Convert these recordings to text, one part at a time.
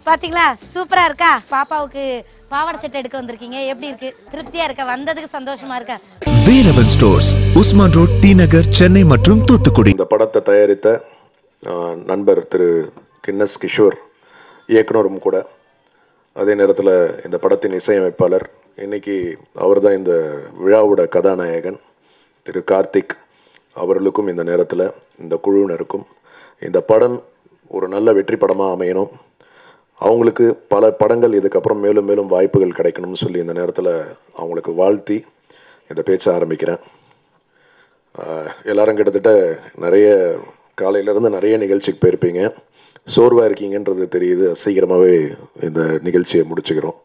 பாத்தீங்களா சூப்பரா இருக்கா பாப்பாவுக்கு பாவாடை செட் எடுக்க வந்திருக்கீங்க எப்படி இருக்கு திருப்தியா இருக்கா வந்ததுக்கு சந்தோஷமா இருக்கா Velavan stores Usman road T Nagar Chennai மற்றும் தூத்துக்குடி இந்த படத்தை தயாரித்த ஆஹ், நண்பர் திரு கின்னஸ் கிஷோர் இயக்குனரும் கூட அதே நேரத்தில் இந்த படத்தின் இசையமைப்பாளர் இன்னைக்கு அவர் தான் இந்த விழாவோட கதாநாயகன் திரு கார்த்திக் அவர்களுக்கும் இந்த நேரத்தில் இந்த குழுவினருக்கும் இந்த படம் ஒரு நல்ல வெற்றி படமாக அமையணும் அவங்களுக்கு பல படங்கள் இதுக்கப்புறம் மேலும் மேலும் வாய்ப்புகள் கிடைக்கணும்னு சொல்லி இந்த நேரத்தில் அவங்களுக்கு வாழ்த்தி இந்த பேச்சை ஆரம்பிக்கிறேன் ஆஹ் எல்லாரும் கிட்டத்தட்ட நிறைய காலையிலேருந்து நிறைய நிகழ்ச்சிக்கு போயிருப்பீங்க சோர்வாக இருக்கீங்கன்றது தெரியுது சீக்கிரமாகவே இந்த நிகழ்ச்சியை முடிச்சுக்கிறோம்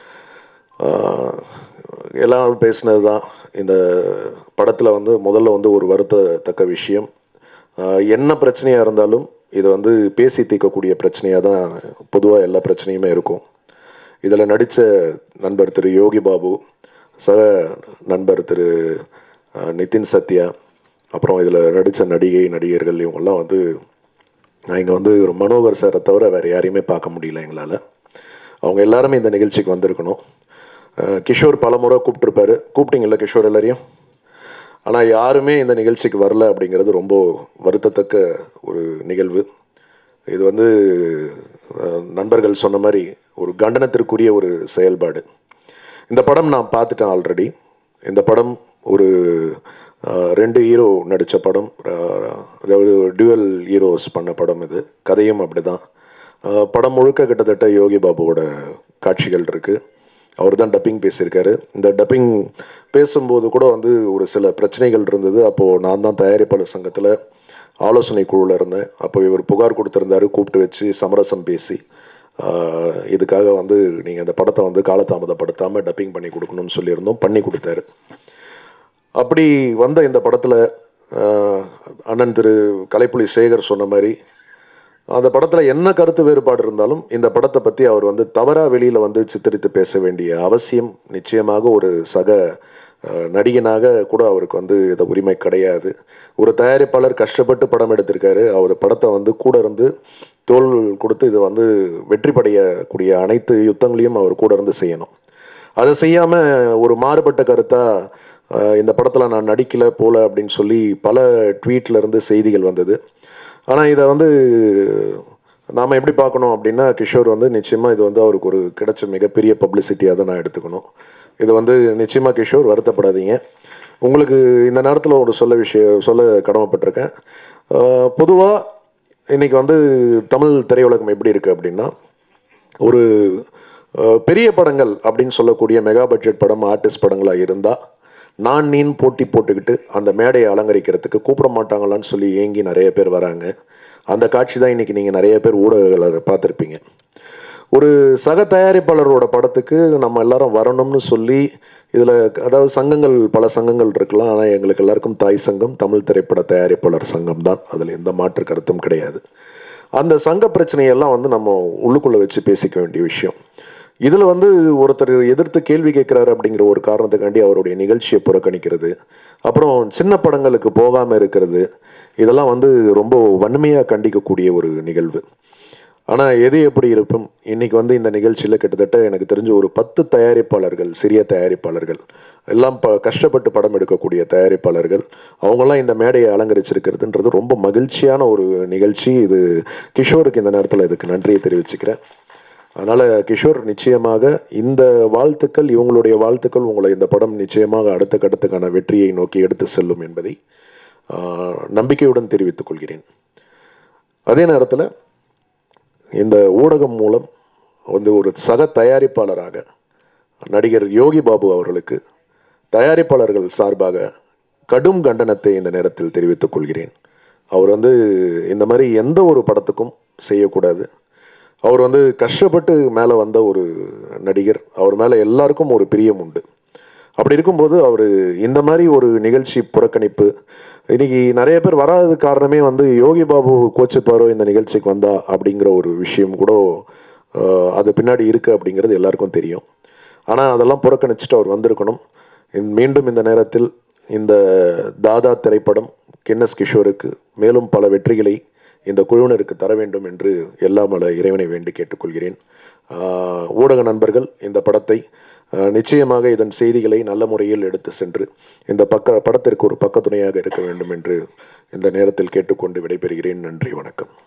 ஆஹ் எல்லாரும் பேசினது தான் இந்த படத்தில் வந்து முதல்ல வந்து ஒரு வருத்தத்தக்க விஷயம் ஆஹ் என்ன பிரச்சனையாக இருந்தாலும் இதை வந்து பேசி தீர்க்கக்கூடிய பிரச்சனையாக தான் பொதுவாக எல்லா பிரச்சனையுமே இருக்கும் இதில் நடித்த நண்பர் திரு யோகி பாபு சக நண்பர் திரு அஹ், நிதின் சத்யா அப்புறம் இதில் நடித்த நடிகை நடிகர்கள் இவங்கெல்லாம் வந்து நான் இங்கே வந்து ஒரு மனோகர் சாரை தவிர வேறு யாரையுமே பார்க்க முடியல எங்களால் அவங்க எல்லாருமே இந்த நிகழ்ச்சிக்கு வந்திருக்கணும் அஹ், கிஷோர் பல முறை கூப்பிட்டுருப்பாரு கூப்பிட்டீங்கல்ல கிஷோர் எல்லாரையும் ஆனால் யாருமே இந்த நிகழ்ச்சிக்கு வரல அப்படிங்கிறது ரொம்ப வருத்தத்தக்க ஒரு நிகழ்வு இது வந்து அஹ், நண்பர்கள் சொன்ன மாதிரி ஒரு கண்டனத்திற்குரிய ஒரு செயல்பாடு இந்த படம் நான் பார்த்துட்டேன் ஆல்ரெடி இந்த படம் ஒரு அஹ், ரெண்டு ஹீரோ நடித்த படம் அஹ், அதாவது டியூவல் ஹீரோஸ் பண்ண படம் இது கதையும் அப்படிதான் அஹ், படம் முழுக்க கிட்டத்தட்ட யோகி பாபுவோட காட்சிகள் இருக்குது அவர் தான் டப்பிங் பேசியிருக்காரு இந்த டப்பிங் பேசும்போது கூட வந்து ஒரு சில பிரச்சனைகள் இருந்தது அப்போது நான் தான் தயாரிப்பாளர் சங்கத்தில் ஆலோசனை குழுவில் இருந்தேன் அப்போ இவர் புகார் கொடுத்துருந்தாரு கூப்பிட்டு வச்சு சமரசம் பேசி ஆஹ், இதுக்காக வந்து நீங்கள் அந்த படத்தை வந்து காலதாமதப்படுத்தாமல் டப்பிங் பண்ணி கொடுக்கணும்னு சொல்லியிருந்தோம் பண்ணி கொடுத்தாரு அப்படி வந்த இந்த படத்தில் அண்ணன் திரு கலைப்புலி சேகர் சொன்ன மாதிரி அந்த படத்தில் என்ன கருத்து வேறுபாடு இருந்தாலும் இந்த படத்தை பற்றி அவர் வந்து தவறாக வெளியில் வந்து சித்தரித்து பேச வேண்டிய அவசியம் நிச்சயமாக ஒரு சக அஹ், நடிகனாக கூட அவருக்கு வந்து இந்த உரிமை கிடையாது ஒரு தயாரிப்பாளர் கஷ்டப்பட்டு படம் எடுத்திருக்காரு அவர் படத்தை வந்து கூட இருந்து தோல் கொடுத்து இது வந்து வெற்றி படையக்கூடிய அனைத்து யுத்தங்களையும் அவர் கூட இருந்து செய்யணும் அதை செய்யாமல் ஒரு மாறுபட்ட கருத்தாக இந்த படத்தில் நான் நடிக்கல போல அப்படின்னு சொல்லி பல ட்வீட்ல இருந்து செய்திகள் வந்தது ஆனால் இதை வந்து நாம் எப்படி பார்க்கணும் அப்படின்னா கிஷோர் வந்து நிச்சயமாக இது வந்து அவருக்கு ஒரு கிடைச்ச மிகப்பெரிய பப்ளிசிட்டியாக தான் நான் எடுத்துக்கணும் இது வந்து நிச்சயமாக கிஷோர் வருத்தப்படாதீங்க உங்களுக்கு இந்த நேரத்தில் ஒரு சொல்ல விஷயம் சொல்ல கடமைப்பட்டிருக்கேன் பொதுவாக இன்னைக்கு வந்து தமிழ் திரையுலகம் எப்படி இருக்குது அப்படின்னா ஒரு அஹ், பெரிய படங்கள் அப்படின்னு சொல்லக்கூடிய மெகா பட்ஜெட் படம் ஆர்டிஸ்ட் படங்களாக இருந்தால் நான் நீன் போட்டி போட்டுக்கிட்டு அந்த மேடையை அலங்கரிக்கிறதுக்கு கூப்பிட மாட்டாங்களான்னு சொல்லி ஏங்கி நிறைய பேர் வராங்க அந்த காட்சி தான் இன்னைக்கு நீங்கள் நிறைய பேர் ஊடகங்களை பார்த்துருப்பீங்க ஒரு சக தயாரிப்பாளரோட படத்துக்கு நம்ம எல்லாரும் வரணும்னு சொல்லி இதில் அதாவது சங்கங்கள் பல சங்கங்கள் இருக்கலாம் ஆனால் எங்களுக்கு எல்லாருக்கும் தாய் சங்கம் தமிழ் திரைப்பட தயாரிப்பாளர் சங்கம் தான் அதில் எந்த மாற்று கருத்தும் கிடையாது அந்த சங்க பிரச்சனையெல்லாம் வந்து நம்ம உள்ளுக்குள்ளே வச்சு பேசிக்க வேண்டிய விஷயம் இதில் வந்து ஒருத்தர் எதிர்த்து கேள்வி கேட்குறாரு அப்படிங்கிற ஒரு காரணத்துக்காண்டி அவருடைய நிகழ்ச்சியை புறக்கணிக்கிறது அப்புறம் சின்ன படங்களுக்கு போகாமல் இருக்கிறது இதெல்லாம் வந்து ரொம்ப வன்மையாக கண்டிக்கக்கூடிய ஒரு நிகழ்வு ஆனால் எது எப்படி இருக்கும் இன்னைக்கு வந்து இந்த நிகழ்ச்சியில் கிட்டத்தட்ட எனக்கு தெரிஞ்ச ஒரு பத்து தயாரிப்பாளர்கள் சிறிய தயாரிப்பாளர்கள் எல்லாம் ப கஷ்டப்பட்டு படம் எடுக்கக்கூடிய தயாரிப்பாளர்கள் அவங்கெல்லாம் இந்த மேடையை அலங்கரிச்சிருக்கிறதுன்றது ரொம்ப மகிழ்ச்சியான ஒரு நிகழ்ச்சி இது கிஷோருக்கு இந்த நேரத்தில் இதுக்கு நன்றியை தெரிவிச்சுக்கிறேன் அதனால் கிஷோர் நிச்சயமாக இந்த வாழ்த்துக்கள் இவங்களுடைய வாழ்த்துக்கள் உங்களை இந்த படம் நிச்சயமாக அடுத்த கட்டத்துக்கான வெற்றியை நோக்கி எடுத்து செல்லும் என்பதை ஆஹ், நம்பிக்கையுடன் தெரிவித்துக் கொள்கிறேன் அதே நேரத்தில் இந்த ஊடகம் மூலம் வந்து ஒரு சக தயாரிப்பாளராக நடிகர் யோகி பாபு அவர்களுக்கு தயாரிப்பாளர்கள் சார்பாக கடும் கண்டனத்தை இந்த நேரத்தில் தெரிவித்துக் கொள்கிறேன் அவர் வந்து இந்த மாதிரி எந்த ஒரு படத்துக்கும் செய்யக்கூடாது அவர் வந்து கஷ்டப்பட்டு மேலே வந்த ஒரு நடிகர் அவர் மேலே எல்லாருக்கும் ஒரு பிரியம் உண்டு அப்படி இருக்கும்போது அவர் இந்த மாதிரி ஒரு நிகழ்ச்சி புறக்கணிப்பு இன்னைக்கு நிறைய பேர் வராதது காரணமே வந்து யோகி பாபு கோச்சிப்பாரோ இந்த நிகழ்ச்சிக்கு வந்தா அப்படிங்கிற ஒரு விஷயம் கூட ஆஹ், அது பின்னாடி இருக்கு அப்படிங்கிறது எல்லாருக்கும் தெரியும் ஆனால் அதெல்லாம் புறக்கணிச்சுட்டு அவர் வந்திருக்கணும் இந்த- மீண்டும் இந்த நேரத்தில் இந்த தாதா திரைப்படம் கின்னஸ் கிஷோருக்கு மேலும் பல வெற்றிகளை இந்த குழுவினருக்கு தர வேண்டும் என்று எல்லாம் வல்ல இறைவனை வேண்டி கேட்டுக்கொள்கிறேன் ஆஹ் ஊடக நண்பர்கள் இந்த படத்தை ஆஹ் நிச்சயமாக இதன் செய்திகளை நல்ல முறையில் எடுத்து சென்று இந்த பக்க படத்திற்கு ஒரு பக்கத்துணையாக இருக்க வேண்டும் என்று இந்த நேரத்தில் கேட்டுக்கொண்டு விடைபெறுகிறேன் நன்றி வணக்கம்